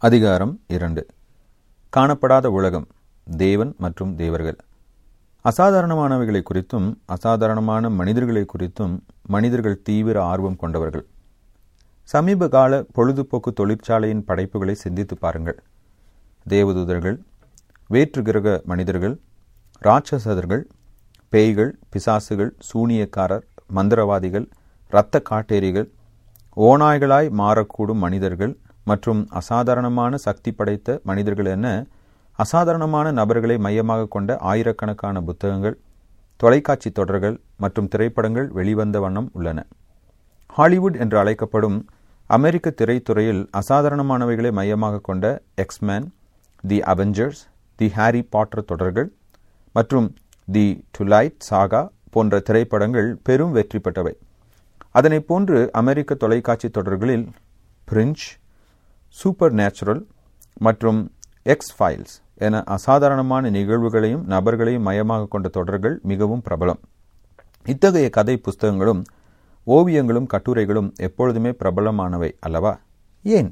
அதிகாரம் இரண்டு காணப்படாத உலகம் தேவன் மற்றும் தேவர்கள் அசாதாரணமானவைகளை குறித்தும் அசாதாரணமான மனிதர்களை குறித்தும் மனிதர்கள் தீவிர ஆர்வம் கொண்டவர்கள் சமீப கால பொழுதுபோக்கு தொழிற்சாலையின் படைப்புகளை சிந்தித்து பாருங்கள் தேவதூதர்கள் வேற்று கிரக மனிதர்கள் ராட்சசர்கள் பேய்கள் பிசாசுகள் சூனியக்காரர் மந்திரவாதிகள் இரத்த காட்டேரிகள் ஓநாய்களாய் மாறக்கூடும் மனிதர்கள் மற்றும் அசாதாரணமான சக்தி படைத்த மனிதர்கள் என அசாதாரணமான நபர்களை மையமாக கொண்ட ஆயிரக்கணக்கான புத்தகங்கள் தொலைக்காட்சி தொடர்கள் மற்றும் திரைப்படங்கள் வெளிவந்த வண்ணம் உள்ளன ஹாலிவுட் என்று அழைக்கப்படும் அமெரிக்க திரைத்துறையில் அசாதாரணமானவைகளை மையமாக கொண்ட X Men the Avengers the Harry Potter தொடர்கள் மற்றும் தி டுலைட் சாகா போன்ற திரைப்படங்கள் பெரும் வெற்றி பெற்றவை அதனை போன்று அமெரிக்க தொலைக்காட்சி தொடர்களில் பிரிஞ்ச் சூப்பர் நேச்சுரல் மற்றும் எக்ஸ் ஃபைல்ஸ் என அசாதாரணமான நிகழ்வுகளையும் நபர்களையும் மையமாக கொண்ட தொடர்கள் மிகவும் பிரபலம் இத்தகைய கதை புஸ்தகங்களும் ஓவியங்களும் கட்டுரைகளும் எப்பொழுதுமே பிரபலமானவை அல்லவா ஏன்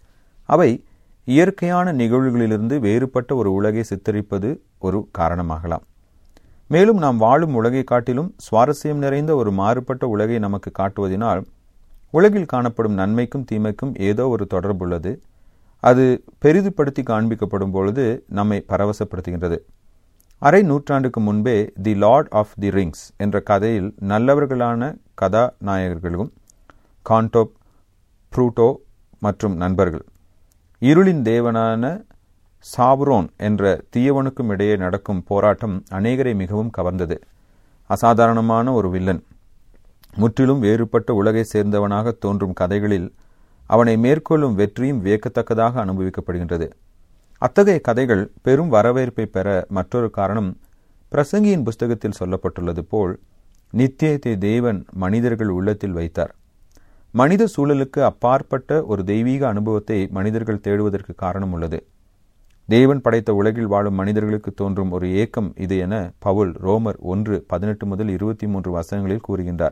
அவை இயற்கையான நிகழ்வுகளிலிருந்து வேறுபட்ட ஒரு உலகை சித்தரிப்பது ஒரு காரணமாகலாம் மேலும் நாம் வாழும் உலகை காட்டிலும் சுவாரஸ்யம் நிறைந்த ஒரு மாறுபட்ட உலகை நமக்கு காட்டுவதனால் உலகில் காணப்படும் நன்மைக்கும் தீமைக்கும் ஏதோ ஒரு தொடர்புள்ளது அது பெரிதுபடுத்தி காண்பிக்கப்படும் பொழுது நம்மை பரவசப்படுத்துகின்றது அரை நூற்றாண்டுக்கு முன்பே the lord of the rings என்ற கதையில் நல்லவர்களான கதாநாயகர்களும் கான்டோப் ப்ரூட்டோ மற்றும் நண்பர்கள் இருளின் தேவனான சாவ்ரோன் என்ற தீயவனுக்கும் இடையே நடக்கும் போராட்டம் அநேகரை மிகவும் கவர்ந்தது அசாதாரணமான ஒரு வில்லன் முற்றிலும் வேறுபட்ட உலகை சேர்ந்தவனாக தோன்றும் கதைகளில் அவனை மேற்கொள்ளும் வெற்றியும் வியக்கத்தக்கதாக அனுபவிக்கப்படுகின்றது அத்தகைய கதைகள் பெரும் வரவேற்பை பெற மற்றொரு காரணம் பிரசங்கியின் புஸ்தகத்தில் சொல்லப்பட்டுள்ளது போல் நித்தியத்தை தேவன் மனிதர்கள் உள்ளத்தில் வைத்தார் மனித சூழலுக்கு அப்பாற்பட்ட ஒரு தெய்வீக அனுபவத்தை மனிதர்கள் தேடுவதற்கு காரணம் உள்ளது தேவன் படைத்த உலகில் வாழும் மனிதர்களுக்கு தோன்றும் ஒரு ஏக்கம் இது என பவுல் ரோமர் ஒன்று பதினெட்டு முதல் இருபத்தி மூன்று வசனங்களில் கூறுகின்றார்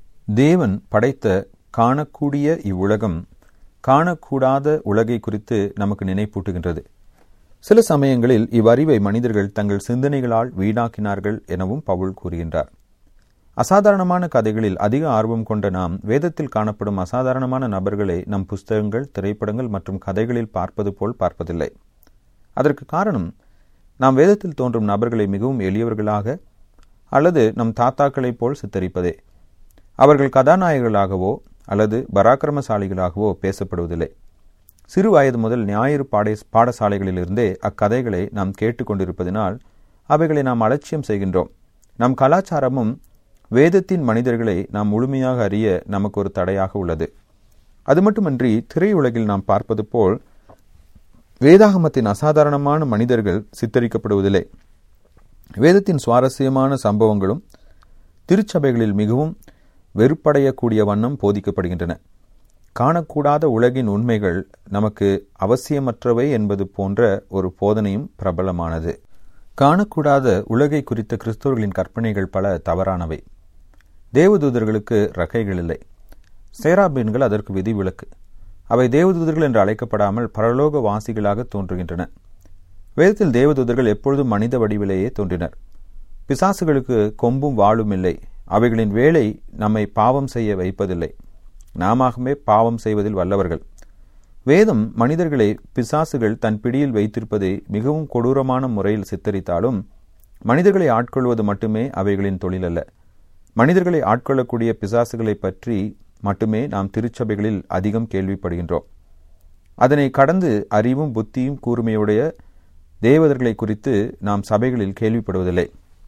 தேவன் படைத்த காணக்கூடிய இவ்வுலகம் காணக்கூடாத உலகை குறித்து நமக்கு நினைப்பூட்டுகின்றது சில சமயங்களில் இவ்வறிவை மனிதர்கள் தங்கள் சிந்தனைகளால் வீணாக்கினார்கள் எனவும் பவுல் கூறுகின்றார் அசாதாரணமான கதைகளில் அதிக ஆர்வம் கொண்ட நாம் வேதத்தில் காணப்படும் அசாதாரணமான நபர்களை நம் புஸ்தகங்கள் திரைப்படங்கள் மற்றும் கதைகளில் பார்ப்பது போல் பார்ப்பதில்லை அதற்கு காரணம் நாம் வேதத்தில் தோன்றும் நபர்களை மிகவும் எளியவர்களாக அல்லது நம் தாத்தாக்களைப் போல் சித்தரிப்பதே அவர்கள் கதாநாயகர்களாகவோ அல்லது பராக்கிரமசாலிகளாகவோ பேசப்படுவதில்லை சிறு வயது முதல் ஞாயிறு பாடை பாடசாலைகளிலிருந்தே அக்கதைகளை நாம் கேட்டுக்கொண்டிருப்பதினால் அவைகளை நாம் அலட்சியம் செய்கின்றோம் நம் கலாச்சாரமும் வேதத்தின் மனிதர்களை நாம் முழுமையாக அறிய நமக்கு ஒரு தடையாக உள்ளது அது மட்டுமன்றி திரையுலகில் நாம் பார்ப்பது போல் வேதாகமத்தின் அசாதாரணமான மனிதர்கள் சித்தரிக்கப்படுவதில்லை வேதத்தின் சுவாரஸ்யமான சம்பவங்களும் திருச்சபைகளில் மிகவும் வெறுப்படையக்கூடிய வண்ணம் போதிக்கப்படுகின்றன காணக்கூடாத உலகின் உண்மைகள் நமக்கு அவசியமற்றவை என்பது போன்ற ஒரு போதனையும் பிரபலமானது காணக்கூடாத உலகை குறித்த கிறிஸ்தவர்களின் கற்பனைகள் பல தவறானவை தேவதூதர்களுக்கு ரகைகள் இல்லை சேராபீன்கள் அதற்கு விதிவிலக்கு அவை தேவதூதர்கள் என்று அழைக்கப்படாமல் பரலோக வாசிகளாக தோன்றுகின்றன வேதத்தில் தேவதூதர்கள் எப்பொழுதும் மனித வடிவிலேயே தோன்றினர் பிசாசுகளுக்கு கொம்பும் வாளும் இல்லை அவைகளின் வேலை நம்மை பாவம் செய்ய வைப்பதில்லை நாமவே பாவம் செய்வதில் வல்லவர்கள் வேதம் மனிதர்களை பிசாசுகள் தன் பிடியில் வைத்திருப்பதை மிகவும் கொடூரமான முறையில் சித்தரித்தாலும் மனிதர்களை ஆட்கொள்வது மட்டுமே அவைகளின் தொழில் அல்ல மனிதர்களை ஆட்கொள்ளக்கூடிய பிசாசுகளை பற்றி மட்டுமே நாம் திருச்சபைகளில் அதிகம் கேள்விப்படுகின்றோம் அதனை கடந்து அறிவும் புத்தியும் கூர்மையுடைய தேவதர்களை குறித்து நாம் சபைகளில் கேள்விப்படுவதில்லை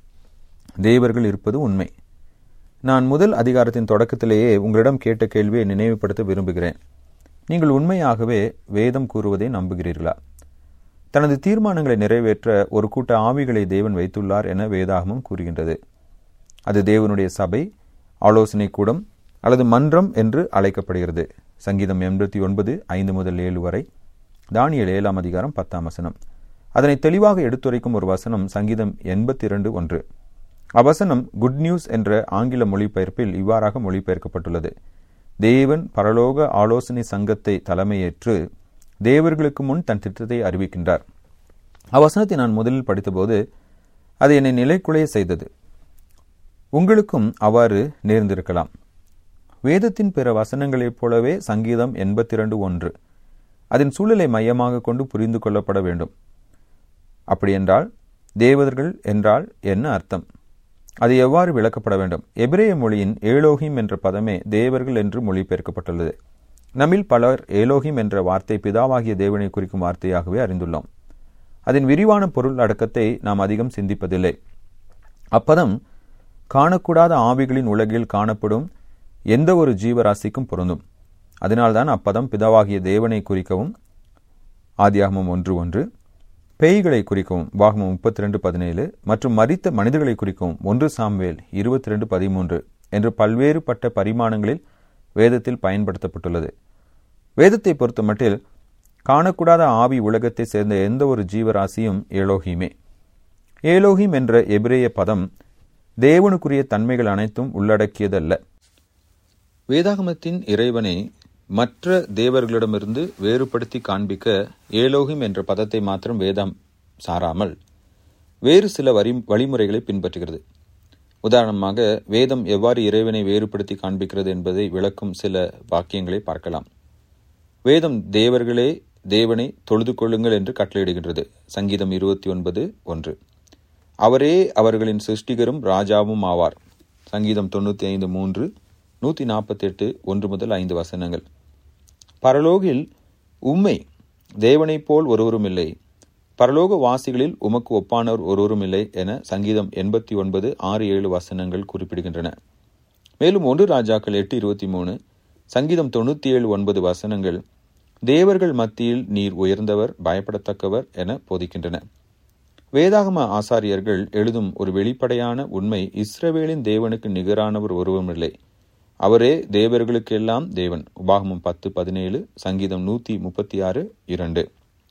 தேவர்கள் இருப்பது உண்மை நான் முதல் அதிகாரத்தின் தொடக்கத்திலேயே உங்களிடம் கேட்ட கேள்வியை நினைவுபடுத்த விரும்புகிறேன் நீங்கள் உண்மையாகவே வேதம் கூறுவதை நம்புகிறீர்களா தனது தீர்மானங்களை நிறைவேற்ற ஒரு கூட்ட ஆவிகளை தேவன் வைத்துள்ளார் என வேதாகமம் கூறுகின்றது அது தேவனுடைய சபை ஆலோசனை கூடம் அல்லது மன்றம் என்று அழைக்கப்படுகிறது சங்கீதம் எண்பத்தி ஒன்பது ஐந்து முதல் ஏழு வரை தானியல் ஏழாம் அதிகாரம் பத்தாம் வசனம் அதனை தெளிவாக எடுத்துரைக்கும் ஒரு வசனம் சங்கீதம் எண்பத்தி இரண்டு ஒன்று அவசனம் குட் நியூஸ் என்ற ஆங்கில மொழிபெயர்ப்பில் இவ்வாறாக மொழிபெயர்க்கப்பட்டுள்ளது தேவன் பரலோக ஆலோசனை சங்கத்தை தலைமையேற்று தேவர்களுக்கு முன் தன் திட்டத்தை அறிவிக்கின்றார் அவ்வசனத்தை நான் முதலில் படித்தபோது அது என்னை நிலைக்குலைய செய்தது உங்களுக்கும் அவ்வாறு நேர்ந்திருக்கலாம் வேதத்தின் பிற வசனங்களைப் போலவே சங்கீதம் எண்பத்தி இரண்டு ஒன்று அதன் சூழலை மையமாக கொண்டு புரிந்து கொள்ளப்பட வேண்டும் அப்படியென்றால் தேவதர்கள் என்றால் என்ன அர்த்தம் அது எவ்வாறு விளக்கப்பட வேண்டும் எபிரேய மொழியின் ஏலோகிம் என்ற பதமே தேவர்கள் என்று மொழிபெயர்க்கப்பட்டுள்ளது நம்மில் பலர் ஏலோகிம் என்ற வார்த்தை பிதாவாகிய தேவனை குறிக்கும் வார்த்தையாகவே அறிந்துள்ளோம் அதன் விரிவான பொருள் அடக்கத்தை நாம் அதிகம் சிந்திப்பதில்லை அப்பதம் காணக்கூடாத ஆவிகளின் உலகில் காணப்படும் எந்த ஒரு ஜீவராசிக்கும் பொருந்தும் அதனால்தான் அப்பதம் பிதாவாகிய தேவனை குறிக்கவும் ஆதியாகமம் ஒன்று ஒன்று பேய்களை குறிக்கவும் வாகமம் முப்பத்தி ரெண்டு பதினேழு மற்றும் மரித்த மனிதர்களை குறிக்கவும் ஒன்று சாம்வேல் இருபத்தி ரெண்டு பதிமூன்று என்று பல்வேறுபட்ட பரிமாணங்களில் வேதத்தில் பயன்படுத்தப்பட்டுள்ளது வேதத்தை பொறுத்தமட்டில் காணக்கூடாத ஆவி உலகத்தை சேர்ந்த எந்த ஒரு ஜீவராசியும் ஏலோகிமே ஏலோகிம் என்ற எபிரேய பதம் தேவனுக்குரிய தன்மைகள் அனைத்தும் உள்ளடக்கியதல்ல வேதாகமத்தின் இறைவனை மற்ற தேவர்களிடமிருந்து வேறுபடுத்தி காண்பிக்க ஏலோகிம் என்ற பதத்தை மாத்திரம் வேதம் சாராமல் வேறு சில வரி வழிமுறைகளை பின்பற்றுகிறது உதாரணமாக வேதம் எவ்வாறு இறைவனை வேறுபடுத்தி காண்பிக்கிறது என்பதை விளக்கும் சில வாக்கியங்களை பார்க்கலாம் வேதம் தேவர்களே தேவனை தொழுது கொள்ளுங்கள் என்று கட்டளையிடுகின்றது சங்கீதம் இருபத்தி ஒன்பது ஒன்று அவரே அவர்களின் சிருஷ்டிகரும் ராஜாவும் ஆவார் சங்கீதம் தொண்ணூற்றி ஐந்து மூன்று நூற்றி நாற்பத்தி எட்டு ஒன்று முதல் ஐந்து வசனங்கள் பரலோகில் உம்மை தேவனைப் போல் ஒருவரும் இல்லை பரலோக வாசிகளில் உமக்கு ஒப்பானவர் ஒருவரும் இல்லை என சங்கீதம் எண்பத்தி ஒன்பது ஆறு ஏழு வசனங்கள் குறிப்பிடுகின்றன மேலும் ஒன்று ராஜாக்கள் எட்டு இருபத்தி மூணு சங்கீதம் தொண்ணூற்றி ஏழு ஒன்பது வசனங்கள் தேவர்கள் மத்தியில் நீர் உயர்ந்தவர் பயப்படத்தக்கவர் என போதிக்கின்றன வேதாகம ஆசாரியர்கள் எழுதும் ஒரு வெளிப்படையான உண்மை இஸ்ரவேலின் தேவனுக்கு நிகரானவர் ஒருவருமில்லை அவரே தேவர்களுக்கெல்லாம் தேவன் உபாகமம் பத்து பதினேழு சங்கீதம் நூத்தி முப்பத்தி ஆறு இரண்டு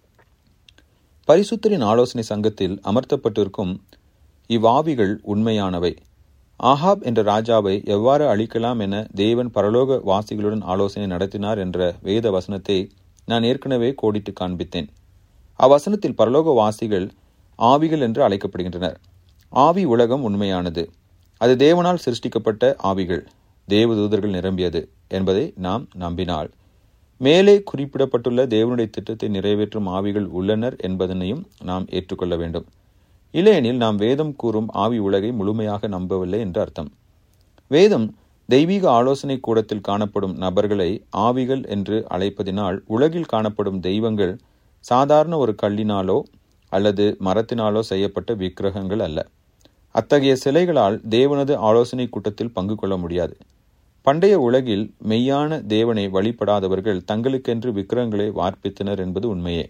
பரிசுத்தரின் ஆலோசனை சங்கத்தில் அமர்த்தப்பட்டிருக்கும் இவ்வாவிகள் உண்மையானவை ஆஹாப் என்ற ராஜாவை எவ்வாறு அழிக்கலாம் என தேவன் பரலோக வாசிகளுடன் ஆலோசனை நடத்தினார் என்ற வேத வசனத்தை நான் ஏற்கனவே கோடிட்டு காண்பித்தேன் அவ்வசனத்தில் பரலோக வாசிகள் ஆவிகள் என்று அழைக்கப்படுகின்றனர் ஆவி உலகம் உண்மையானது அது தேவனால் சிருஷ்டிக்கப்பட்ட ஆவிகள் தேவதூதர்கள் நிரம்பியது என்பதை நாம் நம்பினால் மேலே குறிப்பிடப்பட்டுள்ள தேவனுடைய திட்டத்தை நிறைவேற்றும் ஆவிகள் உள்ளனர் என்பதனையும் நாம் ஏற்றுக்கொள்ள வேண்டும் இல்லையெனில் நாம் வேதம் கூறும் ஆவி உலகை முழுமையாக நம்பவில்லை என்று அர்த்தம் வேதம் தெய்வீக ஆலோசனை கூடத்தில் காணப்படும் நபர்களை ஆவிகள் என்று அழைப்பதினால் உலகில் காணப்படும் தெய்வங்கள் சாதாரண ஒரு கல்லினாலோ அல்லது மரத்தினாலோ செய்யப்பட்ட விக்கிரகங்கள் அல்ல அத்தகைய சிலைகளால் தேவனது ஆலோசனை கூட்டத்தில் பங்கு கொள்ள முடியாது பண்டைய உலகில் மெய்யான தேவனை வழிபடாதவர்கள் தங்களுக்கென்று விக்கிரகங்களை வார்ப்பித்தனர் என்பது உண்மையே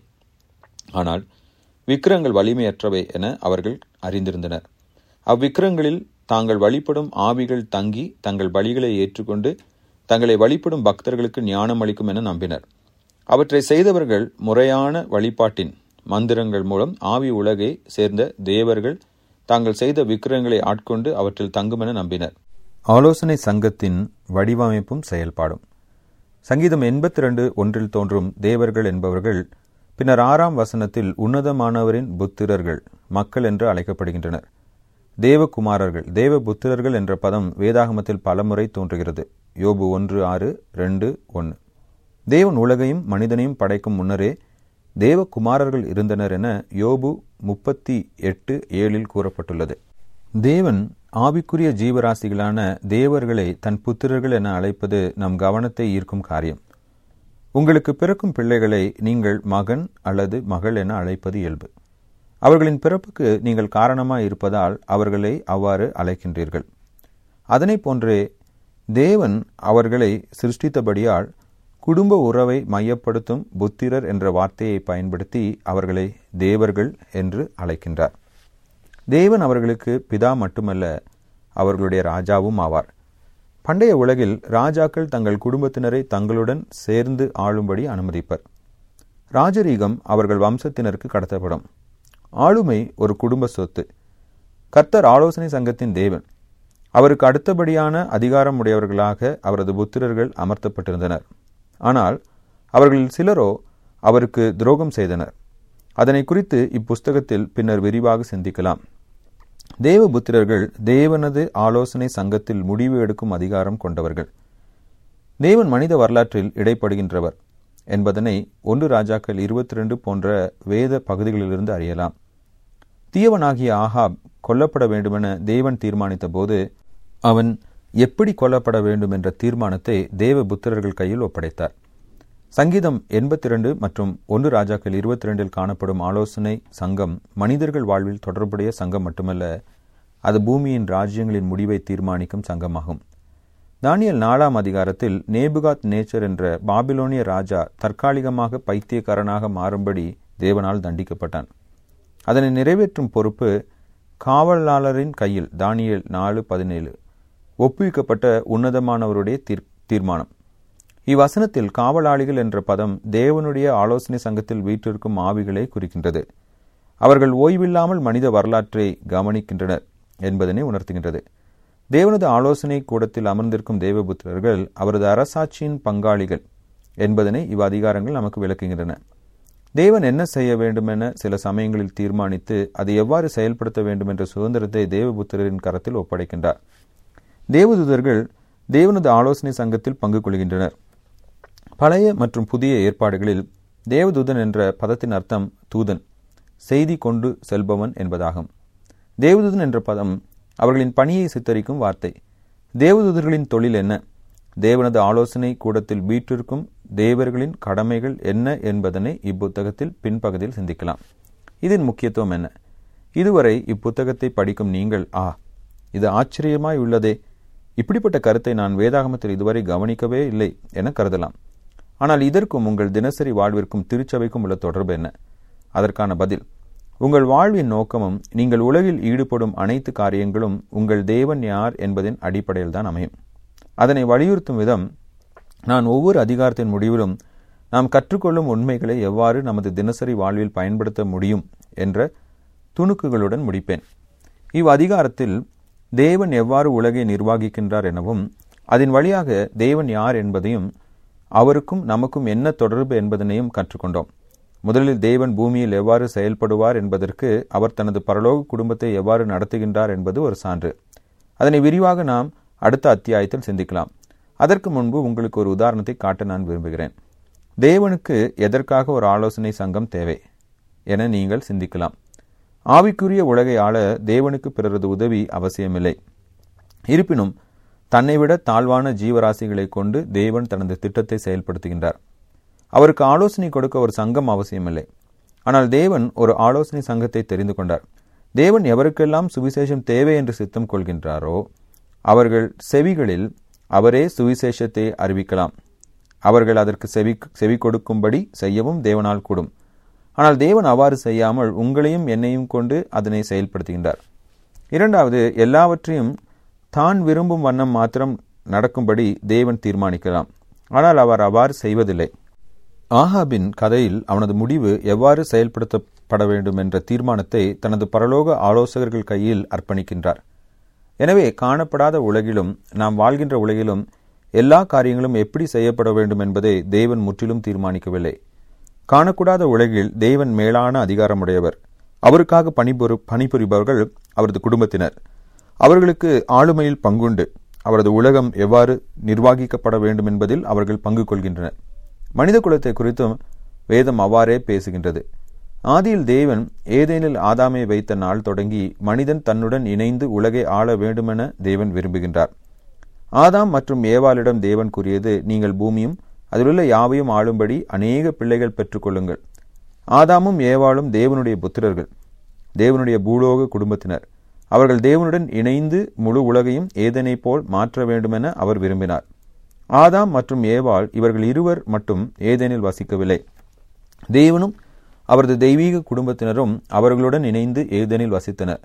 ஆனால் விக்கிரங்கள் வலிமையற்றவை என அவர்கள் அறிந்திருந்தனர் அவ்விக்கிரங்களில் தாங்கள் வழிபடும் ஆவிகள் தங்கி தங்கள் பலிகளை ஏற்றுக்கொண்டு தங்களை வழிபடும் பக்தர்களுக்கு ஞானம் அளிக்கும் என நம்பினர் அவற்றை செய்தவர்கள் முறையான வழிபாட்டின் மந்திரங்கள் மூலம் ஆவி உலகை சேர்ந்த தேவர்கள் தாங்கள் செய்த விக்கிரகங்களை ஆட்கொண்டு அவற்றில் தங்கும் என நம்பினர் ஆலோசனை சங்கத்தின் வடிவமைப்பும் செயல்பாடும் சங்கீதம் எண்பத்தி ரெண்டு ஒன்றில் தோன்றும் தேவர்கள் என்பவர்கள் பின்னர் ஆறாம் வசனத்தில் உன்னதமானவரின் புத்திரர்கள் மக்கள் என்று அழைக்கப்படுகின்றனர் தேவகுமாரர்கள் தேவ புத்திரர்கள் என்ற பதம் வேதாகமத்தில் பலமுறை தோன்றுகிறது யோபு ஒன்று ஆறு ரெண்டு ஒன்று தேவன் உலகையும் மனிதனையும் படைக்கும் முன்னரே தேவகுமாரர்கள் இருந்தனர் என யோபு முப்பத்தி எட்டு ஏழில் கூறப்பட்டுள்ளது தேவன் ஆவிக்குரிய ஜீவராசிகளான தேவர்களை தன் புத்திரர்கள் என அழைப்பது நம் கவனத்தை ஈர்க்கும் காரியம் உங்களுக்கு பிறக்கும் பிள்ளைகளை நீங்கள் மகன் அல்லது மகள் என அழைப்பது இயல்பு அவர்களின் பிறப்புக்கு நீங்கள் காரணமாய் இருப்பதால் அவர்களை அவ்வாறு அழைக்கின்றீர்கள் அதனை போன்றே தேவன் அவர்களை சிருஷ்டித்தபடியால் குடும்ப உறவை மையப்படுத்தும் புத்திரர் என்ற வார்த்தையை பயன்படுத்தி அவர்களை தேவர்கள் என்று அழைக்கின்றார் தேவன் அவர்களுக்கு பிதா மட்டுமல்ல அவர்களுடைய ராஜாவும் ஆவார் பண்டைய உலகில் ராஜாக்கள் தங்கள் குடும்பத்தினரை தங்களுடன் சேர்ந்து ஆளும்படி அனுமதிப்பர் ராஜரீகம் அவர்கள் வம்சத்தினருக்கு கடத்தப்படும் ஆளுமை ஒரு குடும்ப சொத்து கர்த்தர் ஆலோசனை சங்கத்தின் தேவன் அவருக்கு அடுத்தபடியான அதிகாரம் உடையவர்களாக அவரது புத்திரர்கள் அமர்த்தப்பட்டிருந்தனர் ஆனால் அவர்களில் சிலரோ அவருக்கு துரோகம் செய்தனர் அதனை குறித்து இப்புஸ்தகத்தில் பின்னர் விரிவாக சிந்திக்கலாம் தேவபுத்திரர்கள் தேவனது ஆலோசனை சங்கத்தில் முடிவு எடுக்கும் அதிகாரம் கொண்டவர்கள் தேவன் மனித வரலாற்றில் இடைப்படுகின்றவர் என்பதனை ஒன்று ராஜாக்கள் இருபத்தி ரெண்டு போன்ற வேத பகுதிகளிலிருந்து அறியலாம் தீயவனாகிய ஆகாப் கொல்லப்பட வேண்டுமென தேவன் தீர்மானித்த போது அவன் எப்படி கொல்லப்பட வேண்டும் என்ற தீர்மானத்தை தேவ புத்திரர்கள் கையில் ஒப்படைத்தார் சங்கீதம் எண்பத்தி இரண்டு மற்றும் ஒன்று ராஜாக்கள் இருபத்தி ரெண்டில் காணப்படும் ஆலோசனை சங்கம் மனிதர்கள் வாழ்வில் தொடர்புடைய சங்கம் மட்டுமல்ல அது பூமியின் ராஜ்யங்களின் முடிவை தீர்மானிக்கும் சங்கமாகும் தானியல் நாலாம் அதிகாரத்தில் நேபுகாத் நேச்சர் என்ற பாபிலோனிய ராஜா தற்காலிகமாக பைத்தியக்காரனாக மாறும்படி தேவனால் தண்டிக்கப்பட்டான் அதனை நிறைவேற்றும் பொறுப்பு காவலாளரின் கையில் தானியல் நாலு பதினேழு ஒப்புவிக்கப்பட்ட உன்னதமானவருடைய தீர் தீர்மானம் இவ்வசனத்தில் காவலாளிகள் என்ற பதம் தேவனுடைய ஆலோசனை சங்கத்தில் வீற்றிருக்கும் ஆவிகளை குறிக்கின்றது அவர்கள் ஓய்வில்லாமல் மனித வரலாற்றை கவனிக்கின்றனர் என்பதனை உணர்த்துகின்றது தேவனது ஆலோசனை கூடத்தில் அமர்ந்திருக்கும் தேவபுத்திரர்கள் அவரது அரசாட்சியின் பங்காளிகள் என்பதனை இவ் அதிகாரங்கள் நமக்கு விளக்குகின்றன தேவன் என்ன செய்ய வேண்டுமென சில சமயங்களில் தீர்மானித்து அதை எவ்வாறு செயல்படுத்த வேண்டும் என்ற சுதந்திரத்தை தேவபுத்திரரின் கரத்தில் ஒப்படைக்கின்றார் தேவதூதர்கள் தேவனது ஆலோசனை சங்கத்தில் பங்கு கொள்கின்றனர் பழைய மற்றும் புதிய ஏற்பாடுகளில் தேவதூதன் என்ற பதத்தின் அர்த்தம் தூதன் செய்தி கொண்டு செல்பவன் என்பதாகும் தேவதூதன் என்ற பதம் அவர்களின் பணியை சித்தரிக்கும் வார்த்தை தேவதூதர்களின் தொழில் என்ன தேவனது ஆலோசனை கூடத்தில் வீற்றிருக்கும் தேவர்களின் கடமைகள் என்ன என்பதனை இப்புத்தகத்தில் பின்பகுதியில் சிந்திக்கலாம் இதன் முக்கியத்துவம் என்ன இதுவரை இப்புத்தகத்தை படிக்கும் நீங்கள் ஆ இது ஆச்சரியமாய் உள்ளதே இப்படிப்பட்ட கருத்தை நான் வேதாகமத்தில் இதுவரை கவனிக்கவே இல்லை என கருதலாம் ஆனால் இதற்கும் உங்கள் தினசரி வாழ்விற்கும் திருச்சபைக்கும் உள்ள தொடர்பு என்ன அதற்கான பதில் உங்கள் வாழ்வின் நோக்கமும் நீங்கள் உலகில் ஈடுபடும் அனைத்து காரியங்களும் உங்கள் தேவன் யார் என்பதின் அடிப்படையில் தான் அமையும் அதனை வலியுறுத்தும் விதம் நான் ஒவ்வொரு அதிகாரத்தின் முடிவிலும் நாம் கற்றுக்கொள்ளும் உண்மைகளை எவ்வாறு நமது தினசரி வாழ்வில் பயன்படுத்த முடியும் என்ற துணுக்குகளுடன் முடிப்பேன் இவ் அதிகாரத்தில் தேவன் எவ்வாறு உலகை நிர்வாகிக்கின்றார் எனவும் அதன் வழியாக தேவன் யார் என்பதையும் அவருக்கும் நமக்கும் என்ன தொடர்பு என்பதனையும் கற்றுக்கொண்டோம் முதலில் தேவன் பூமியில் எவ்வாறு செயல்படுவார் என்பதற்கு அவர் தனது பரலோக குடும்பத்தை எவ்வாறு நடத்துகின்றார் என்பது ஒரு சான்று அதனை விரிவாக நாம் அடுத்த அத்தியாயத்தில் சிந்திக்கலாம் அதற்கு முன்பு உங்களுக்கு ஒரு உதாரணத்தை காட்ட நான் விரும்புகிறேன் தேவனுக்கு எதற்காக ஒரு ஆலோசனை சங்கம் தேவை என நீங்கள் சிந்திக்கலாம் ஆவிக்குரிய உலகை ஆள தேவனுக்கு பிறரது உதவி அவசியமில்லை இருப்பினும் தன்னை விட தாழ்வான ஜீவராசிகளை கொண்டு தேவன் தனது திட்டத்தை செயல்படுத்துகின்றார் அவருக்கு ஆலோசனை கொடுக்க ஒரு சங்கம் அவசியமில்லை ஆனால் தேவன் ஒரு ஆலோசனை சங்கத்தை தெரிந்து கொண்டார் தேவன் எவருக்கெல்லாம் சுவிசேஷம் தேவை என்று சித்தம் கொள்கின்றாரோ அவர்கள் செவிகளில் அவரே சுவிசேஷத்தை அறிவிக்கலாம் அவர்கள் அதற்கு செவி செவி கொடுக்கும்படி செய்யவும் தேவனால் கூடும் ஆனால் தேவன் அவ்வாறு செய்யாமல் உங்களையும் என்னையும் கொண்டு அதனை செயல்படுத்துகின்றார் இரண்டாவது எல்லாவற்றையும் தான் விரும்பும் வண்ணம் மாத்திரம் நடக்கும்படி தேவன் தீர்மானிக்கலாம் ஆனால் அவர் அவ்வாறு செய்வதில்லை ஆஹாபின் கதையில் அவனது முடிவு எவ்வாறு செயல்படுத்தப்பட வேண்டும் என்ற தீர்மானத்தை தனது பரலோக ஆலோசகர்கள் கையில் அர்ப்பணிக்கின்றார் எனவே காணப்படாத உலகிலும் நாம் வாழ்கின்ற உலகிலும் எல்லா காரியங்களும் எப்படி செய்யப்பட வேண்டும் என்பதை தேவன் முற்றிலும் தீர்மானிக்கவில்லை காணக்கூடாத உலகில் தேவன் மேலான அதிகாரமுடையவர் அவருக்காக பணிபுரி பணிபுரிபவர்கள் அவரது குடும்பத்தினர் அவர்களுக்கு ஆளுமையில் பங்குண்டு அவரது உலகம் எவ்வாறு நிர்வாகிக்கப்பட வேண்டும் என்பதில் அவர்கள் பங்கு கொள்கின்றனர் மனித குலத்தை குறித்தும் வேதம் அவ்வாறே பேசுகின்றது ஆதியில் தேவன் ஏதேனில் ஆதாமை வைத்த நாள் தொடங்கி மனிதன் தன்னுடன் இணைந்து உலகை ஆள வேண்டுமென தேவன் விரும்புகின்றார் ஆதாம் மற்றும் ஏவாளிடம் தேவன் கூறியது நீங்கள் பூமியும் அதிலுள்ள யாவையும் ஆளும்படி அநேக பிள்ளைகள் பெற்றுக்கொள்ளுங்கள் ஆதாமும் ஏவாளும் தேவனுடைய புத்திரர்கள் தேவனுடைய பூலோக குடும்பத்தினர் அவர்கள் தேவனுடன் இணைந்து முழு உலகையும் ஏதனை போல் மாற்ற வேண்டுமென அவர் விரும்பினார் ஆதாம் மற்றும் ஏவாள் இவர்கள் இருவர் மட்டும் ஏதேனில் வசிக்கவில்லை தேவனும் அவரது தெய்வீக குடும்பத்தினரும் அவர்களுடன் இணைந்து ஏதேனில் வசித்தனர்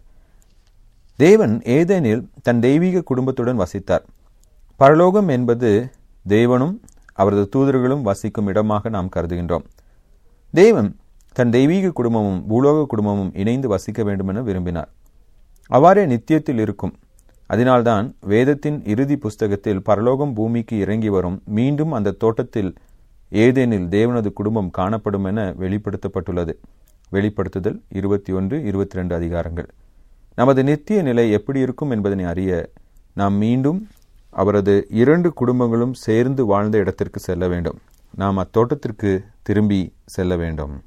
தேவன் ஏதேனில் தன் தெய்வீக குடும்பத்துடன் வசித்தார் பரலோகம் என்பது தேவனும் அவரது தூதர்களும் வசிக்கும் இடமாக நாம் கருதுகின்றோம் தேவன் தன் தெய்வீக குடும்பமும் பூலோக குடும்பமும் இணைந்து வசிக்க வேண்டுமென விரும்பினார் அவ்வாறே நித்தியத்தில் இருக்கும் அதனால்தான் வேதத்தின் இறுதி புஸ்தகத்தில் பரலோகம் பூமிக்கு இறங்கி வரும் மீண்டும் அந்த தோட்டத்தில் ஏதேனில் தேவனது குடும்பம் காணப்படும் என வெளிப்படுத்தப்பட்டுள்ளது வெளிப்படுத்துதல் இருபத்தி ஒன்று இருபத்தி ரெண்டு அதிகாரங்கள் நமது நித்திய நிலை எப்படி இருக்கும் என்பதனை அறிய நாம் மீண்டும் அவரது இரண்டு குடும்பங்களும் சேர்ந்து வாழ்ந்த இடத்திற்கு செல்ல வேண்டும் நாம் அத்தோட்டத்திற்கு திரும்பி செல்ல வேண்டும்